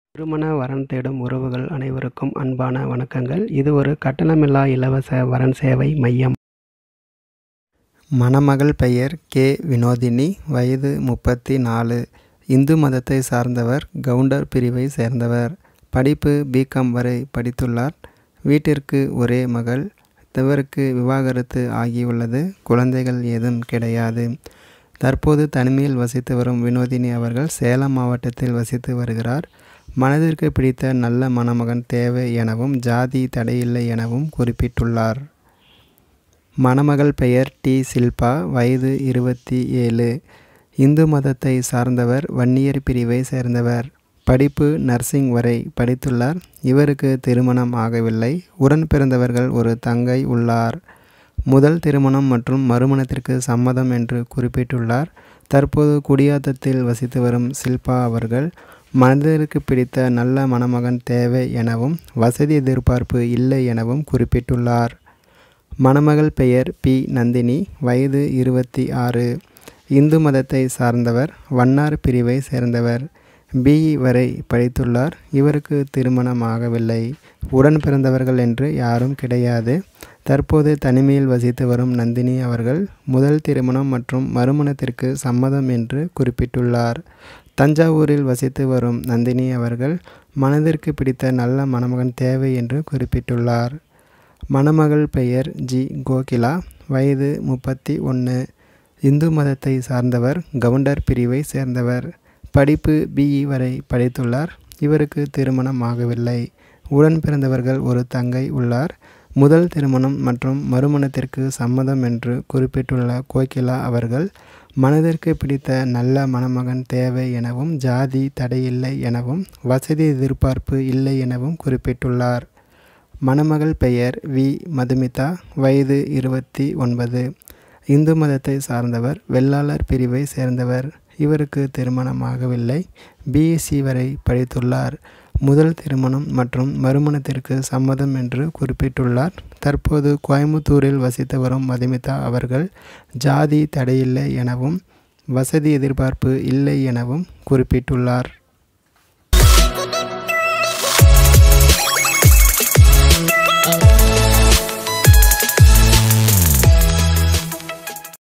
திருமண வரன் தேடும் உறவுகள் அனைவருக்கும் அன்பான வணக்கங்கள் இது ஒரு கட்டணமில்லா இலவச வரன் சேவை மையம் மணமகள் பெயர் கே வினோதினி வயது முப்பத்தி நாலு இந்து மதத்தை சார்ந்தவர் கவுண்டர் பிரிவை சேர்ந்தவர் படிப்பு பிகாம் வரை படித்துள்ளார் வீட்டிற்கு ஒரே மகள் இவருக்கு விவாகரத்து ஆகியுள்ளது குழந்தைகள் ஏதும் கிடையாது தற்போது தனிமையில் வசித்து வரும் வினோதினி அவர்கள் சேலம் மாவட்டத்தில் வசித்து வருகிறார் மனதிற்கு பிடித்த நல்ல மணமகன் தேவை எனவும் ஜாதி தடையில்லை எனவும் குறிப்பிட்டுள்ளார் மணமகள் பெயர் டி சில்பா வயது இருபத்தி ஏழு இந்து மதத்தை சார்ந்தவர் வன்னியர் பிரிவை சேர்ந்தவர் படிப்பு நர்சிங் வரை படித்துள்ளார் இவருக்கு திருமணம் ஆகவில்லை உடன் பிறந்தவர்கள் ஒரு தங்கை உள்ளார் முதல் திருமணம் மற்றும் மறுமணத்திற்கு சம்மதம் என்று குறிப்பிட்டுள்ளார் தற்போது குடியாத்தத்தில் வசித்து வரும் சில்பா அவர்கள் மனதிற்கு பிடித்த நல்ல மணமகன் தேவை எனவும் வசதி எதிர்பார்ப்பு இல்லை எனவும் குறிப்பிட்டுள்ளார் மணமகள் பெயர் பி நந்தினி வயது இருபத்தி ஆறு இந்து மதத்தை சார்ந்தவர் வண்ணார் பிரிவை சேர்ந்தவர் பிஇ வரை படித்துள்ளார் இவருக்கு திருமணம் ஆகவில்லை உடன் பிறந்தவர்கள் என்று யாரும் கிடையாது தற்போது தனிமையில் வசித்து வரும் நந்தினி அவர்கள் முதல் திருமணம் மற்றும் மறுமணத்திற்கு சம்மதம் என்று குறிப்பிட்டுள்ளார் தஞ்சாவூரில் வசித்து வரும் நந்தினி அவர்கள் மனதிற்கு பிடித்த நல்ல மணமகன் தேவை என்று குறிப்பிட்டுள்ளார் மணமகள் பெயர் ஜி கோகிலா வயது முப்பத்தி ஒன்று இந்து மதத்தை சார்ந்தவர் கவுண்டர் பிரிவை சேர்ந்தவர் படிப்பு பிஇ வரை படித்துள்ளார் இவருக்கு திருமணம் ஆகவில்லை உடன் பிறந்தவர்கள் ஒரு தங்கை உள்ளார் முதல் திருமணம் மற்றும் மறுமணத்திற்கு சம்மதம் என்று குறிப்பிட்டுள்ள கோகிலா அவர்கள் மனதிற்கு பிடித்த நல்ல மணமகன் தேவை எனவும் ஜாதி தடையில்லை எனவும் வசதி எதிர்பார்ப்பு இல்லை எனவும் குறிப்பிட்டுள்ளார் மணமகள் பெயர் வி மதுமிதா வயது இருபத்தி ஒன்பது இந்து மதத்தை சார்ந்தவர் வெள்ளாளர் பிரிவை சேர்ந்தவர் இவருக்கு திருமணமாகவில்லை பிஎஸ்சி வரை படித்துள்ளார் முதல் திருமணம் மற்றும் மறுமணத்திற்கு சம்மதம் என்று குறிப்பிட்டுள்ளார் தற்போது கோயம்புத்தூரில் வசித்து வரும் மதுமிதா அவர்கள் ஜாதி தடையில்லை எனவும் வசதி எதிர்பார்ப்பு இல்லை எனவும் குறிப்பிட்டுள்ளார் Thank you.